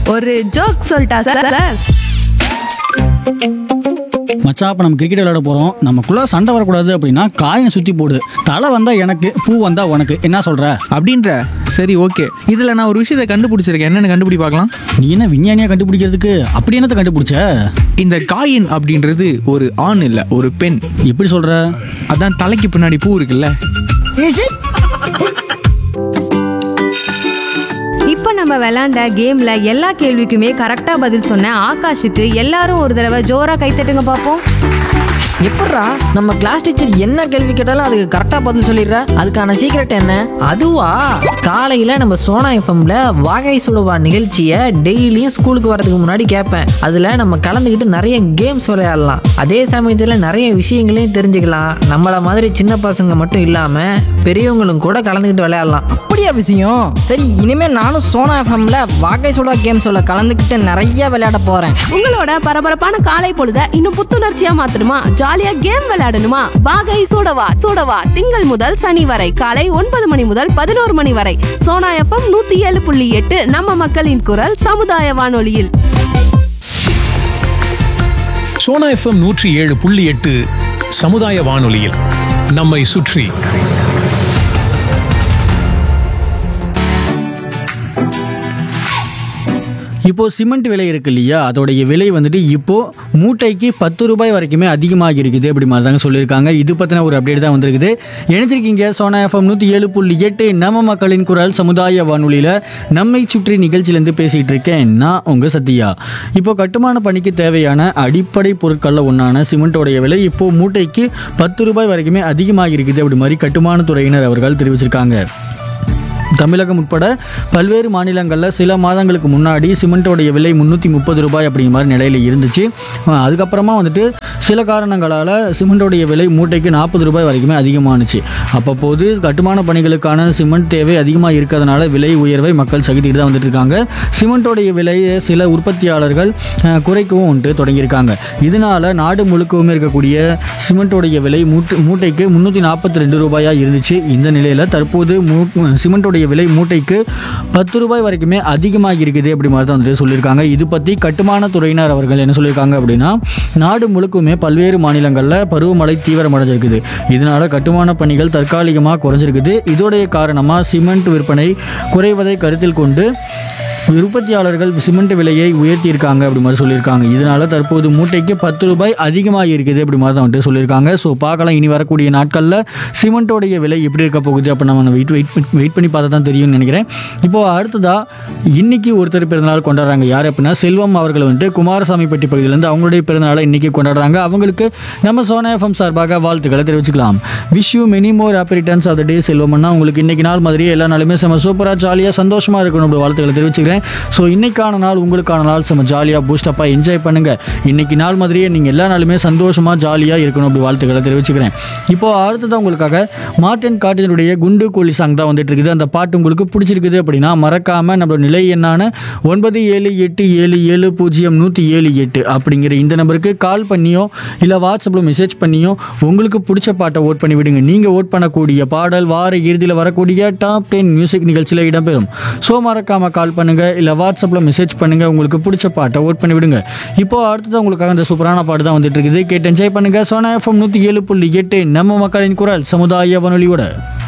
ஒரு ஜோக் சொல்லிட்டா sir sir மச்சான் அப்போ நம்ம கிரிக்கெட் விளையாட போகிறோம் நமக்குள்ள சண்டை வரக்கூடாது அப்படின்னா காயினை சுற்றி போடு தலை வந்தால் எனக்கு பூ வந்தால் உனக்கு என்ன சொல்கிற அப்படின்ற சரி ஓகே இதில் நான் ஒரு விஷயத்தை கண்டுபிடிச்சிருக்கேன் என்னென்னு கண்டுபிடி பார்க்கலாம் நீ என்ன விஞ்ஞானியாக கண்டுபிடிக்கிறதுக்கு அப்படி என்னத்தை கண்டுபிடிச்ச இந்த காயின் அப்படின்றது ஒரு ஆண் இல்லை ஒரு பெண் எப்படி சொல்கிற அதான் தலைக்கு பின்னாடி பூ இருக்குல்ல இப்போ நம்ம விளையாண்ட கேம்ல எல்லா கேள்விக்குமே கரெக்டா பதில் சொன்ன ஆகாஷுக்கு எல்லாரும் ஒரு தடவை ஜோரா கைத்தட்டுங்க பார்ப்போம் எப்பட்றா நம்ம கிளாஸ் டீச்சர் என்ன கேள்வி கேட்டாலும் அதுக்கு கரெக்டா பதில் சொல்லிடுற அதுக்கான சீக்ரெட் என்ன அதுவா காலையில நம்ம சோனா எஃப்எம்ல வாகை சுடுவா நிகழ்ச்சியை டெய்லியும் ஸ்கூலுக்கு வரதுக்கு முன்னாடி கேட்பேன் அதுல நம்ம கலந்துக்கிட்டு நிறைய கேம்ஸ் விளையாடலாம் அதே சமயத்துல நிறைய விஷயங்களையும் தெரிஞ்சுக்கலாம் நம்மள மாதிரி சின்ன பசங்க மட்டும் இல்லாம பெரியவங்களும் கூட கலந்துக்கிட்டு விளையாடலாம் அப்படியா விஷயம் சரி இனிமே நானும் சோனா எஃப்எம்ல வாகை சுடா கேம்ஸோட கலந்துக்கிட்டு நிறைய விளையாட போறேன் உங்களோட பரபரப்பான காலை பொழுத இன்னும் புத்துணர்ச்சியா மாத்தணுமா ஜாலியா கேம் விளையாடணுமா வாகை சூடவா சூடவா திங்கள் முதல் சனி வரை காலை ஒன்பது மணி முதல் பதினோரு மணி வரை சோனா எஃப்எம் நூத்தி ஏழு புள்ளி எட்டு நம்ம மக்களின் குரல் சமுதாய வானொலியில் சோனா எஃப்எம் நூற்றி ஏழு புள்ளி எட்டு சமுதாய வானொலியில் நம்மை சுற்றி இப்போ சிமெண்ட் விலை இருக்கு இல்லையா அதோடைய விலை வந்துட்டு இப்போ மூட்டைக்கு பத்து ரூபாய் வரைக்குமே அதிகமாகி இருக்குது அப்படி மாதிரி தாங்க சொல்லியிருக்காங்க இது பற்றின ஒரு அப்டேட் தான் வந்திருக்குது இணைச்சிருக்கீங்க சோனா எஃப்எம் நூற்றி ஏழு புள்ளி எட்டு நம்ம மக்களின் குரல் சமுதாய வானொலியில் நம்மை சுற்றி நிகழ்ச்சியிலேருந்து பேசிகிட்டு இருக்கேன் நான் உங்கள் சத்யா இப்போ கட்டுமான பணிக்கு தேவையான அடிப்படை பொருட்களில் ஒன்றான சிமெண்ட்டோடைய விலை இப்போ மூட்டைக்கு பத்து ரூபாய் வரைக்குமே அதிகமாகி இருக்குது அப்படி மாதிரி கட்டுமான துறையினர் அவர்கள் தெரிவிச்சிருக்காங்க தமிழகம் உட்பட பல்வேறு மாநிலங்களில் சில மாதங்களுக்கு முன்னாடி சிமெண்ட்டோடைய விலை முந்நூற்றி முப்பது ரூபாய் அப்படிங்கிற மாதிரி நிலையில் இருந்துச்சு அஹ் அதுக்கப்புறமா வந்துட்டு சில காரணங்களால் சிமெண்ட்டோடைய விலை மூட்டைக்கு நாற்பது ரூபாய் வரைக்குமே அதிகமானுச்சு அப்பப்போது கட்டுமான பணிகளுக்கான சிமெண்ட் தேவை அதிகமாக இருக்கிறதுனால விலை உயர்வை மக்கள் சகித்துட்டு தான் வந்துட்டு இருக்காங்க சிமெண்ட்டோடைய விலையை சில உற்பத்தியாளர்கள் அஹ், குறைக்கவும் வந்துட்டு தொடங்கியிருக்காங்க இதனால நாடு முழுக்கவுமே இருக்கக்கூடிய சிமெண்ட்டோடைய விலை மூட்டு மூட்டைக்கு முந்நூற்றி நாற்பத்தி ரெண்டு ரூபாயாக இருந்துச்சு இந்த நிலையில் தற்போது மூ சிமெண்ட்டோடைய விலை மூட்டைக்கு பத்து ரூபாய் வரைக்குமே அதிகமாக இருக்குது அப்படி மாதிரி தான் வந்துட்டு சொல்லியிருக்காங்க இது பற்றி கட்டுமான துறையினர் அவர்கள் என்ன சொல்லியிருக்காங்க அப்படின்னா நாடு முழுக்குமே பல்வேறு மாநிலங்களில் பருவமழை தீவிரமடைஞ்சிருக்குது இதனால கட்டுமான பணிகள் தற்காலிகமாக குறைஞ்சிருக்குது இதோடைய காரணமாக சிமெண்ட் விற்பனை குறைவதை கருத்தில் கொண்டு உற்பத்தியாளர்கள் சிமெண்ட் விலையை உயர்த்தியிருக்காங்க அப்படி மாதிரி சொல்லியிருக்காங்க இதனால தற்போது மூட்டைக்கு பத்து ரூபாய் அதிகமாக இருக்குது அப்படி மாதிரி தான் வந்துட்டு சொல்லியிருக்காங்க ஸோ பார்க்கலாம் இனி வரக்கூடிய நாட்களில் சிமெண்ட்டோடைய விலை எப்படி இருக்க போகுது அப்போ நம்ம வெயிட் வெயிட் வெயிட் பண்ணி பார்த்தா தான் தெரியும்னு நினைக்கிறேன் இப்போ அடுத்ததா இன்னைக்கு ஒருத்தர் பிறந்தநாள் கொண்டாடுறாங்க யார் அப்படின்னா செல்வம் அவர்கள் வந்துட்டு குமாரசாமிப்பட்டி பகுதியிலேருந்து அவங்களுடைய பிறந்தநாளை இன்னைக்கு கொண்டாடுறாங்க அவங்களுக்கு நம்ம சோனா எஃப்எம் சார்பாக வாழ்த்துக்களை தெரிவிச்சுக்கலாம் wish you many more happy returns of the day செல்வம்னா உங்களுக்கு இன்னைக்கு நாள் மாதிரியே எல்லா நாளுமே செம்ம சூப்பராக ஜாலியாக சந்தோஷமாக இருக்கணும் அப்படி வாழ்த்துக்களை தெரிவிச்சுக்கிறேன் ஸோ இன்னைக்கான நாள் உங்களுக்கான நாள் செம்ம ஜாலியாக பூஸ்டப்பாக என்ஜாய் பண்ணுங்க இன்னைக்கு நாள் மாதிரியே நீங்கள் எல்லா நாளுமே சந்தோஷமாக ஜாலியாக இருக்கணும் அப்படி வாழ்த்துக்களை தெரிவிச்சுக்கிறேன் இப்போ அடுத்ததான் உங்களுக்காக மார்டின் காட்டினுடைய குண்டு கோழி சாங் தான் வந்துட்டு இருக்குது அந்த பாட்டு உங்களுக்கு பிடிச்சிருக்குது அப்படின்னா மறக்காம நம்மளோட நிலை என்னான ஒன்பது ஏழு எட்டு ஏழு ஏழு பூஜ்ஜியம் நூற்றி ஏழு எட்டு அப்படிங்கிற இந்த நம்பருக்கு கால் பண்ணியோ இல்லை வாட்ஸ்அப்பில் மெசேஜ் பண்ணியோ உங்களுக்கு பிடிச்ச பாட்டை ஓட் பண்ணி விடுங்க நீங்கள் ஓட் பண்ணக்கூடிய பாடல் வார இறுதியில் வரக்கூடிய டாப் டென் மியூசிக் நிகழ்ச்சியில் இடம்பெறும் ஸோ மறக்காம கால் பண்ணுங்க இல்லை வாட்ஸ்அப்பில் மெசேஜ் பண்ணுங்க உங்களுக்கு பிடிச்ச பாட்டை ஓட் பண்ணி விடுங்க இப்போ அடுத்தது உங்களுக்காக இந்த சூப்பரான பாட்டு தான் வந்துட்டு இருக்குது கேட்டு என்ஜாய் பண்ணுங்க சோனா எஃப்எம் நூற்றி ஏழு புள்ளி எட்டு நம்ம மக்களின் குரல் சமுதாய வானொலியோட